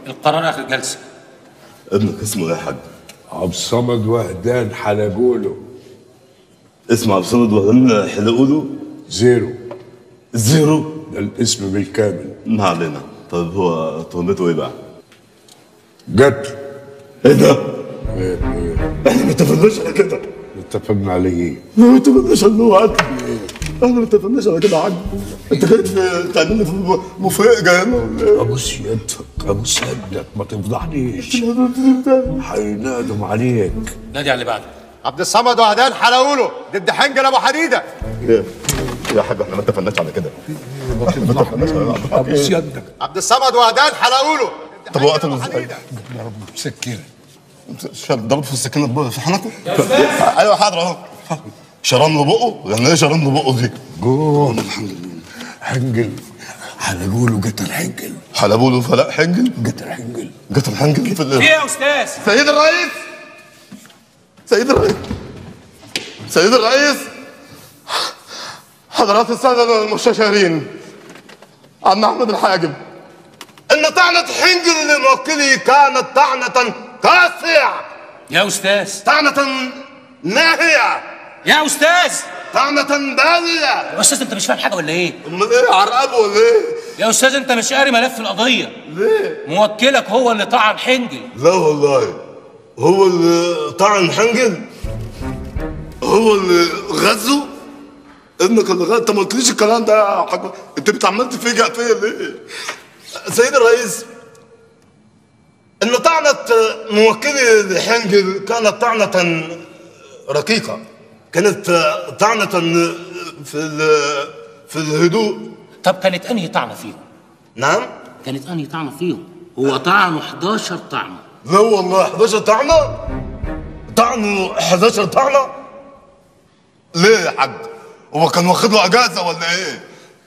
القرار اخر جلسه ابنك اسمه ايه يا حاج؟ عبد الصمد وهدان حلقوله اسمه عبد الصمد وهدان حلقوله زيرو زيرو ده الاسم بالكامل ما علينا طيب هو تهمته ايه بقى؟ قتل ايه ده؟ ايه ايه احنا ما اتفقناش على كده اتفقنا عليه ايه؟ ما اتفقناش على هو قتل احنا ما اتفقناش على كده يا حاج انت جاي في- تعمل لي في مفاجأة هنا ولا ايه؟ ابوس يدك ابوس يدك ما تفضحنيش هينادم عليك نادي على اللي بعده عبد الصمد وهدان حلقوله ضد حنجل ابو حديده ايه؟ يا حاج احنا ما اتفقناش على كده ما تفضحنيش ابوس يدك عبد الصمد وهدان حلقوله طب هو قتله ازاي؟ مسكنه شال ضرب في السكينة في حنكه؟ ايوه حاضر اهو شرم له بقه؟ يعني ايه شرم له بقه دي؟ جوه حنجل هنقوله قتل حنجل حلبوا له فلاح حنجل قتل حنجل قتل حنجل في ايه الليل يا استاذ سيد الرئيس سيد الرئيس سيد الرئيس حضرات السادة المستشارين عم أحمد الحاجب إن طعنة حنجل لموكلي كانت طعنة قاسية يا استاذ طعنة ناهية يا استاذ طعنة بالية يا استاذ انت مش فاهم حاجه ولا ايه أمال إيه عرقبه ولا إيه؟ يا استاذ انت مش قاري ملف القضيه ليه؟ موكلك هو اللي طعن حنجل لا والله هو اللي طعن حنجل هو اللي غزه ابنك اللي غزه انت ما قلتليش الكلام ده يا حاج انت بتعمل تفاجئ فيا ليه؟ سيد الرئيس ان طعنة موكلي لحنجل كانت طعنة رقيقة كانت طعنة في ال- في الهدوء طب كانت انهي طعنه فيهم نعم؟ كانت انهي طعنه فيهم هو طعنه 11 طعنه لا والله 11 طعنة طعنه 11 طعنة ليه يا حاج هو كان واخد له اجازة ولا ايه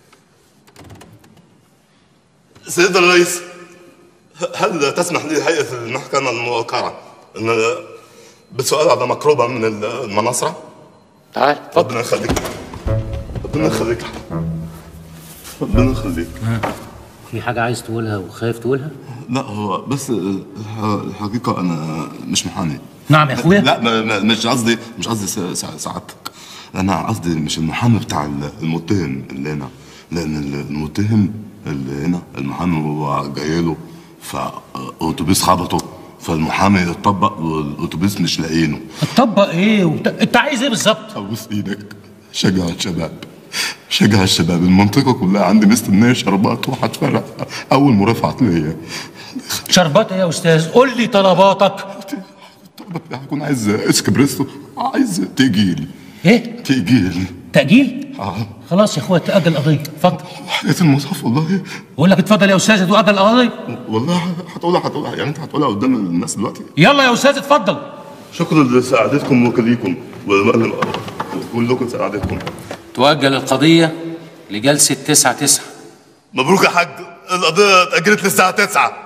سيد الرئيس هل تسمح لي هيئة المحكمة الموقرة ان بسؤال على مقربة من المناصرة تعال ربنا يخليك ربنا يخليك ربنا يخليك في حاجه عايز تقولها وخايف تقولها لا هو بس الح- الحقيقة أنا مش محامي نعم يا اخويا لا ما- ما- مش قصدي مش قصدي س- س- سعادتك أنا قصدي مش المحامي بتاع ال- المتهم اللي هنا لأن ال- المتهم اللي هنا المحامي هو جاي له فأوتوبيس خبطه فالمحامي اتطبق والأوتوبيس مش لاقيينه اتطبق ايه وبت... انت عايز ايه بالظبط أبوس إيدك شجع الشباب شجع الشباب المنطقة كلها عندي مستنية شربات وهتفرق أول مرافعة ليا شربات ايه يا استاذ قول لي طلباتك هكون عايز اسكبريسو عايز تجيل ايه تجيل تاجيل اه خلاص يا اخويا تاجل القضيه اتفضل حياة المصحف والله بقول لك اتفضل يا استاذ تؤجل القضيه والله هتقولها هتقولها يعني انت هتقولها قدام الناس دلوقتي يلا يا استاذ اتفضل شكرا لسعادتكم وكليكم كلكم سعادتكم تؤجل القضيه لجلسه 9 9 مبروك يا حاج القضية اتأجلت للساعة 9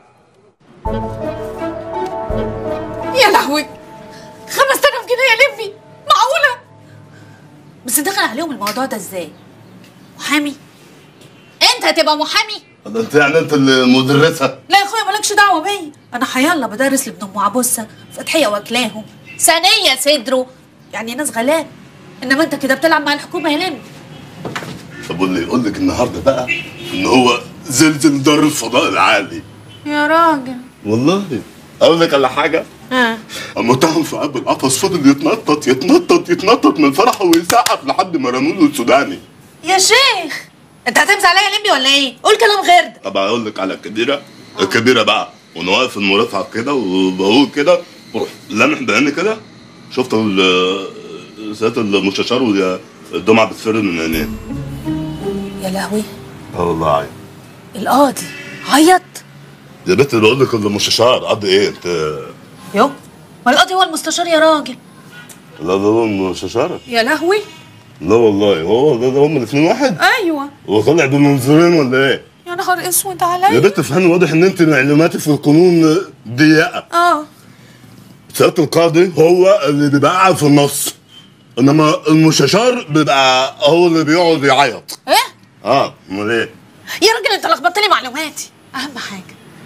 يا لهوي 5000 جنيه يا لمي معقولة بس دخل عليهم الموضوع ده ازاي محامي انت هتبقى محامي ده انت يعني انت المدرسة لا يا اخويا مالكش دعوه بيا انا حيالله بدرس لابن ام عبوسه فتحيه واكلاهم ثانيه صدره يعني ناس غلاب انما انت كده بتلعب مع الحكومه يا لمي طب واللي يقول لك النهارده بقى ان هو زلزل دار الفضاء العالي يا راجل والله اقول لك على حاجه ها المتهم في قلب القفص فضل يتنطط يتنطط يتنطط من فرحه ويسقف لحد ما رموا له السوداني يا شيخ انت هتمسح عليا يا لمي ولا ايه قول كلام غير ده طب اقول لك على الكبيره الكبيره بقى وانا واقف في المرافعه كده وبقول كده بروح لامح بعيني كده شفت ال- سياده المستشار والدمعه بتفر من عينيه يا لهوي اه والله عيب القاضي عيط يا بنت بقول لك المستشار قضي ايه انت يو ما القاضي هو المستشار يا راجل لا ده هو المستشار يا لهوي لا والله هو ده, ده هم الاثنين واحد ايوه هو طالع بمنظورين ولا ايه يا نهار اسود يا عليا بنت فهمي واضح ان انت معلوماتك في القانون ضيقه اه سياده القاضي هو اللي بيبقى قاعد في النص انما المستشار بيبقى هو اللي بيقعد يعيط ايه اه امال ايه يا راجل انت لخبطت لي معلوماتي اهم حاجه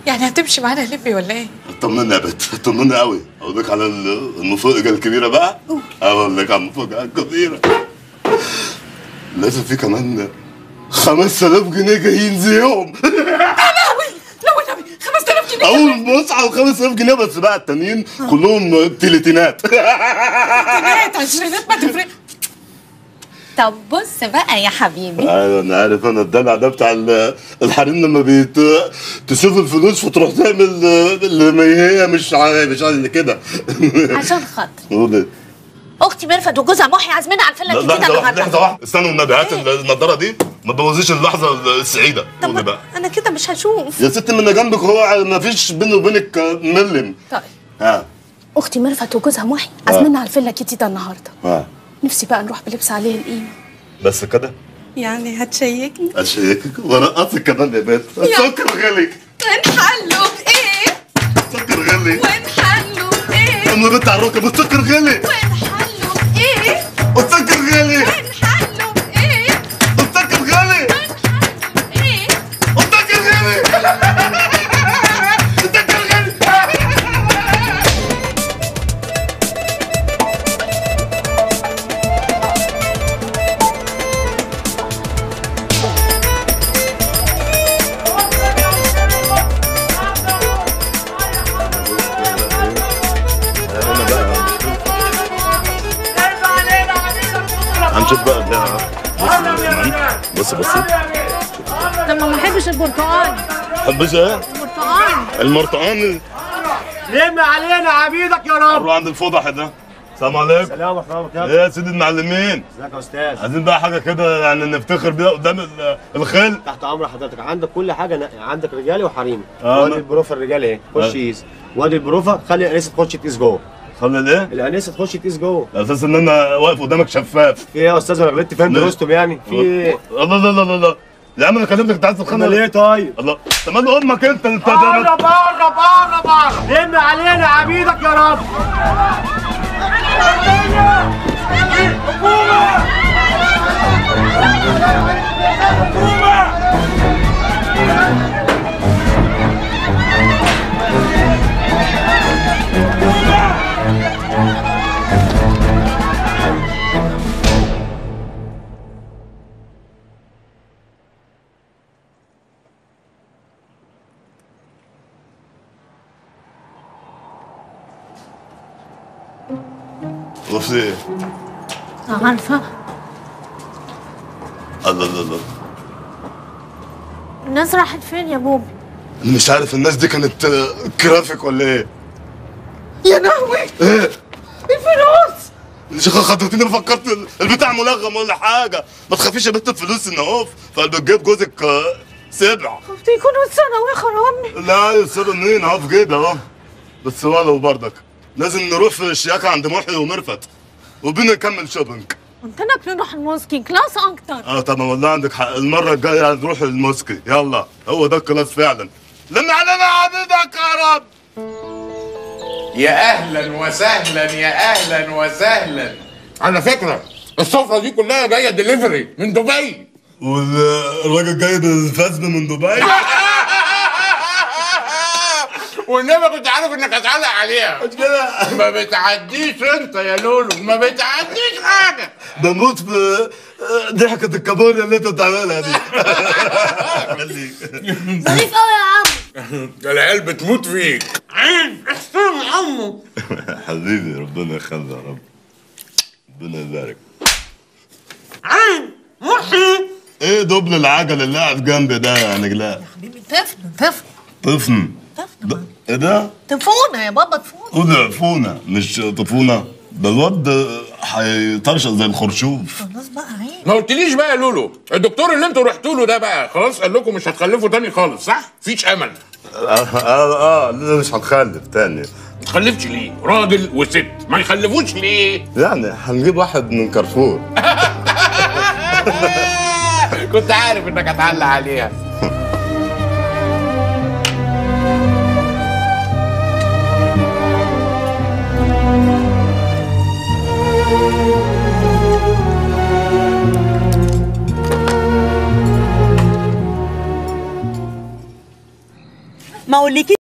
يعني هتمشي معانا لبي ولا ايه؟ طمنا يا بت طمنا قوي اقول لك على ال- المفاجاه الكبيره بقى اقول لك على المفاجاه الكبيره لازم في كمان 5000 جنيه جايين زيهم لو النبي 5000 جنيه اول ما اصحى 5000 جنيه بس بقى التانيين كلهم تلاتينات جنيهات عشرينات ما تفرق طب بص بقى يا حبيبي ايوه انا عارف انا الدلع ده بتاع ال- الحريم لما بيت تشوف الفلوس فتروح تعمل اللي ما هي مش ع- مش عايز كده عشان خاطر قول إيه؟ اختي ميرفت وجوزها محي عازمين على الفيلا لا الجديده لحظه واحده النهارده لحظه واحده استنوا النبي هات النضاره دي ما تبوظيش اللحظه السعيده قولي بقى انا كده مش هشوف يا ست من جنبك هو ما فيش بيني وبينك ملم طيب ها اختي ميرفت وجوزها محي عازميننا على الفيلا الجديده النهارده ها نفسي بقى نروح بلبس عليه القيمه بس كده يعني هتشيكني اشيكك ورقصك كمان يا بنت سكر غالي ونحلوا بايه سكر غالي ونحلوا بايه انا بنت على الركب السكر غالي ونحلوا بايه السكر غالي ونحلوا بايه السكر غالي ونحلوا بايه السكر غالي السكر غالي هنشوف بقى ده بص بص طب ما بحبش البرتقال حبش ايه؟ البرتقال المرطقان لم علينا عبيدك يا رب روح عند الفضح ده السلام عليكم سلام ورحمه الله وبركاته ايه يا سيدي المعلمين ازيك يا استاذ عايزين بقى حاجه كده يعني نفتخر بيها قدام ال- الخل تحت امر حضرتك عندك كل حاجه ن- عندك رجالي وحريمي آه، وادي ما- البروفه الرجالي اهي خش آه. قيس وادي البروفه خلي الانسه تخش تقيس جوه خلي الايه؟ الانسه تخش تقيس جوه على اساس ان انا واقف قدامك شفاف في ايه يا استاذ انا غلطت فهمت لا. رستم يعني في ايه الله لا لا لا لا يا عم انا كلمتك انت عايز انا تتخانق ليه طيب الله طب مال امك انت انت بره بره بره بره لم علينا عبيدك يا رب وفي ايه؟ عارفه الله الله الله الناس راحت فين يا بوبي انا مش عارف الناس دي كانت آه، جرافيك ولا ايه؟ يا لهوي ايه؟ الفلوس شيخ خطتني فكرت ال- البتاع ملغم ولا حاجه ما تخافيش يا بنت الفلوس ان اهو فقلبك جايب جوزك آه، سبع خفت يكونوا اتسرقوا يا خرابني لا يصير منين اهو في جيبي اهو بس ولو برضك لازم نروح في الشياكة عند محي ومرفت وبينا نكمل شوبينج قلت لك نروح الموسكي كلاس اكتر اه طبعا والله عندك حق المرة الجاية هنروح الموسكي يلا هو ده الكلاس فعلا لما علينا عبيدك يا رب يا اهلا وسهلا يا اهلا وسهلا على فكره السفره دي كلها جايه دليفري من دبي والراجل جايب الفزن من دبي والنبي كنت عارف انك هتعلق عليها كده ما بتعديش انت يا لولو ما بتعديش حاجه بموت في آه، ضحكة الكابوريا اللي انت بتعملها دي خليك ظريف قوي يا عم العيال بتموت فيك عين احسن عمو حبيبي ربنا يخلي يا رب ربنا يبارك عين محي ايه دبل العجل اللي قاعد جنبي ده يا نجلاء حبيبي طفل طفل طفن طفل ده- ايه ده؟ طفونه يا بابا طفونه خد عفونة مش طفونة ده الواد هيطرشق زي الخرشوف خلاص بقى عين ما قلتليش بقى يا لولو الدكتور اللي انتوا رحتوا له ده بقى خلاص قال لكم مش هتخلفوا تاني خالص صح؟ مفيش امل اه اه, آه لا مش هنخلف تاني ما تخلفش ليه؟ راجل وست ما يخلفوش ليه؟ يعني هنجيب واحد من كارفور كنت عارف انك هتعلق عليها ما اقولكيش